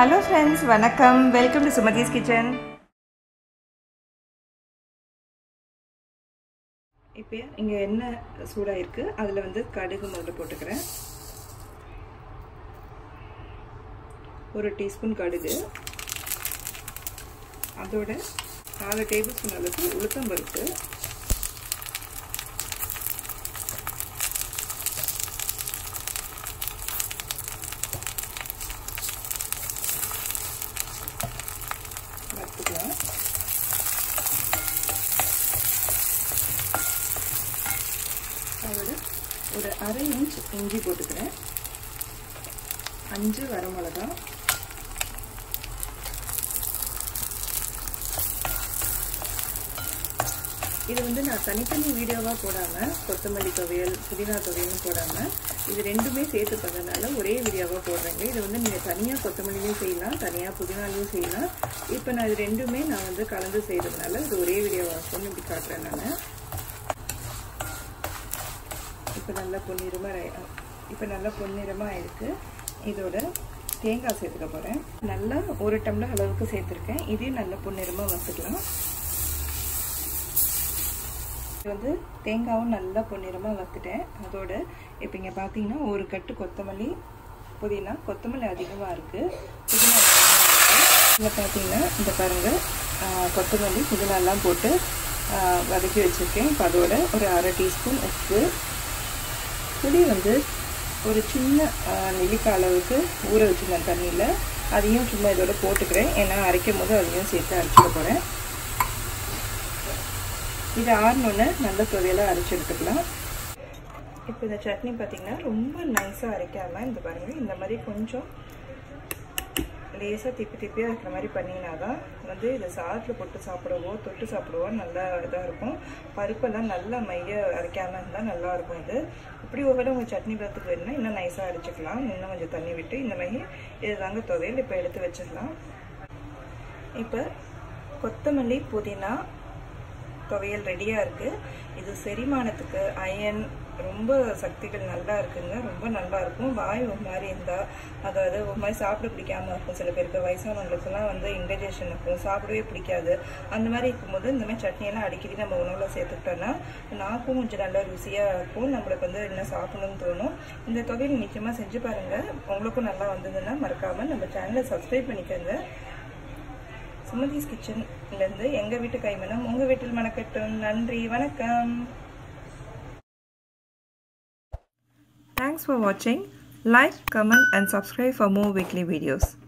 hello friends வணக்கம் welcome to Sumathi's kitchen இப்போ இங்கே என்ன சூடாக இருக்குது அதில் வந்து கடுகு முதல்ல போட்டுக்கிறேன் ஒரு டீஸ்பூன் கடுகு அதோட நாலு டேபிள் ஸ்பூன் அளவுக்கு உளுத்தம் பருப்பு வறுத்துக்கலாம் அதோட ஒரு அரை இன்ச் இஞ்சி போட்டுக்கிறேன் அஞ்சு வரமிளகா இது வந்து நான் தனித்தனி வீடியோவாக போடாமல் கொத்தமல்லி துவையல் புதினா துவையல்னு போடாமல் இது ரெண்டுமே சேர்த்து பண்ணதுனால ஒரே வீடியோவாக போடுறேங்க இது வந்து நீங்கள் தனியாக கொத்தமல்லிலையும் செய்யலாம் தனியாக புதினாலையும் செய்யலாம் இப்போ நான் இது ரெண்டுமே நான் வந்து கலந்து செய்கிறதுனால இது ஒரே வீடியோவாக கொண்டு இப்படி காட்டுறேன் நான் இப்போ நல்லா பொன்னிறமாக இப்போ நல்லா பொன்னிறமாக ஆயிருக்கு இதோட தேங்காய் சேர்த்துக்க போகிறேன் நல்லா ஒரு டம்ளர் அளவுக்கு சேர்த்துருக்கேன் இதையும் நல்லா பொன்னிறமாக வறுத்துக்கலாம் வந்து தேங்காவும் நல்லா பொன்னிறமாக வறுத்துட்டேன் அதோட இப்போ இங்கே பார்த்தீங்கன்னா ஒரு கட்டு கொத்தமல்லி புதினா கொத்தமல்லி அதிகமாக இருக்குது புதினா இங்கே பார்த்தீங்கன்னா இந்த பாருங்கள் கொத்தமல்லி புதினாலாம் போட்டு வதக்கி வச்சுருக்கேன் இப்போ அதோட ஒரு அரை டீஸ்பூன் உப்பு புளி வந்து ஒரு சின்ன நெல்லிக்காய் அளவுக்கு ஊற வச்சுருந்தேன் தண்ணியில் அதையும் சும்மா இதோட போட்டுக்கிறேன் ஏன்னா அரைக்கும் போது அதையும் சேர்த்து அரைச்சிக்க போகிறேன் இது ஆறினோன்னே நல்ல துவையலாக அரைச்சி எடுத்துக்கலாம் இப்போ இந்த சட்னி பார்த்திங்கன்னா ரொம்ப நைஸாக அரைக்காமல் இந்த பாருங்கள் இந்த மாதிரி கொஞ்சம் லேசாக திப்பி திப்பியாக இருக்கிற மாதிரி பண்ணிங்கன்னா தான் வந்து இதை சாதத்தில் போட்டு சாப்பிடவோ தொட்டு சாப்பிடவோ நல்லா இதாக இருக்கும் பருப்பெல்லாம் நல்லா மைய அரைக்காமல் இருந்தால் நல்லாயிருக்கும் இது இப்படி ஒவ்வொரு உங்கள் சட்னி பதத்துக்கு வேணும்னா இன்னும் நைஸாக அரைச்சிக்கலாம் இன்னும் கொஞ்சம் தண்ணி விட்டு இந்த மாதிரி இது தாங்க துவையல் இப்போ எடுத்து வச்சிடலாம் இப்போ கொத்தமல்லி புதினா துவையல் ரெடியாக இருக்குது இது செரிமானத்துக்கு அயன் ரொம்ப சக்திகள் நல்லா இருக்குங்க ரொம்ப நல்லா இருக்கும் வாய் ஒரு மாதிரி இருந்தால் அதாவது ஒரு மாதிரி சாப்பிட பிடிக்காம இருக்கும் சில பேருக்கு வயசானவங்களுக்குலாம் வந்து இன்டைஜஷன் இருக்கும் சாப்பிடவே பிடிக்காது அந்த மாதிரி இருக்கும்போது இந்த மாதிரி சட்னியெல்லாம் அடிக்கடி நம்ம உணவில் சேர்த்துக்கிட்டோன்னா நாக்கும் கொஞ்சம் நல்லா ருசியாக இருக்கும் நம்மளுக்கு வந்து என்ன சாப்பிடணும்னு தோணும் இந்த தொகையில் நிச்சயமாக செஞ்சு பாருங்கள் உங்களுக்கும் நல்லா வந்ததுன்னா மறக்காமல் நம்ம சேனலை சப்ஸ்கிரைப் பண்ணிக்கோங்க சுமதிஸ் கிச்சன்லேருந்து எங்கள் வீட்டு கைமணம் உங்கள் வீட்டில் மணக்கட்டும் நன்றி வணக்கம் தேங்க்ஸ் ஃபார் வாட்சிங் like comment and subscribe for more weekly videos